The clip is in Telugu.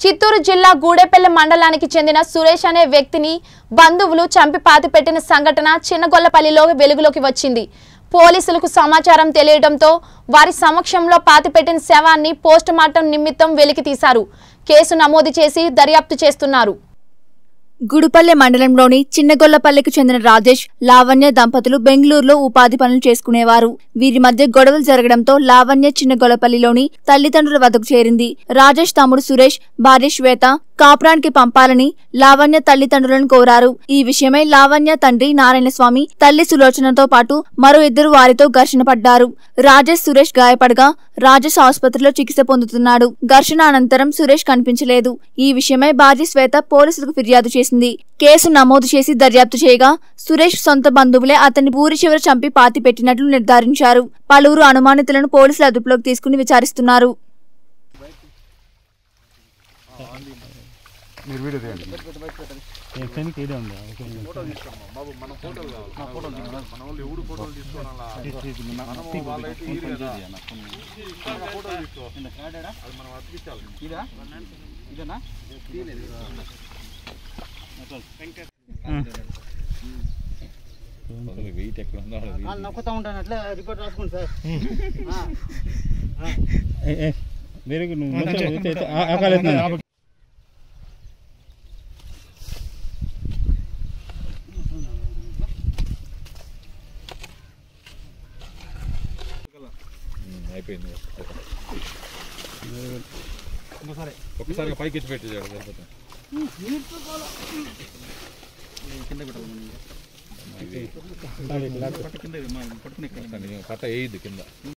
చిత్తూరు జిల్లా గూడెపల్లి మండలానికి చెందిన సురేష్ అనే వ్యక్తిని బంధువులు చంపి పాతిపెట్టిన సంఘటన చిన్నగొల్లపల్లిలో వెలుగులోకి వచ్చింది పోలీసులకు సమాచారం తెలియడంతో వారి సమక్షంలో పాతిపెట్టిన శవాన్ని పోస్టుమార్టం నిమిత్తం వెలికి తీశారు కేసు నమోదు చేసి దర్యాప్తు చేస్తున్నారు గుడిపల్లె మండలంలోని చిన్నగొల్లపల్లెకు చెందిన రాజేష్ లావణ్య దంపతులు బెంగళూరులో ఉపాధి పనులు చేసుకునేవారు వీరి మధ్య గొడవలు జరగడంతో లావణ్య చిన్నగొల్లపల్లిలోని తల్లిదండ్రుల వద్దకు చేరింది రాజేష్ తమ్ముడు సురేష్ భార్య శ్వేత కాపురానికి పంపాలని లావణ్య తల్లిదండ్రులను కోరారు ఈ విషయమై లావణ్య తండ్రి నారాయణస్వామి తల్లి సులోచనతో పాటు మరో ఇద్దరు వారితో ఘర్షణ పడ్డారు రాజేష్ సురేష్ గాయపడగా రాజేష్ ఆసుపత్రిలో చికిత్స పొందుతున్నాడు ఘర్షణ అనంతరం సురేష్ కనిపించలేదు ఈ విషయమై భార్య శ్వేత పోలీసులకు ఫిర్యాదు చేసింది కేసు నమోదు చేసి దర్యాప్తు చేయగా సురేష్ సొంత బంధువులే అతన్ని ఊరి చివర చంపి పాతి పెట్టినట్లు నిర్ధారించారు పలువురు అనుమానితులను పోలీసులు అదుపులోకి తీసుకుని విచారిస్తున్నారు మీరు వీడియో తీయండి ఎలక్షన్కి ఇదే ఉంది వెయిట్ ఎక్కడ ఉందో ఆడ వెయిట్. నొక్కుతా ఉంటాను అట్లా రిపోర్ట్ రాసుకోండి సార్ ఆ. వెరీ గుడ్ నువ్వు ఆకాలేదు ఉమ్, అయిపోయింది ఒక్కసారిగా పైకి ఎత్తి పెట్టి సరిపోతుంది ఇది కట్ట వేయద్దు కింద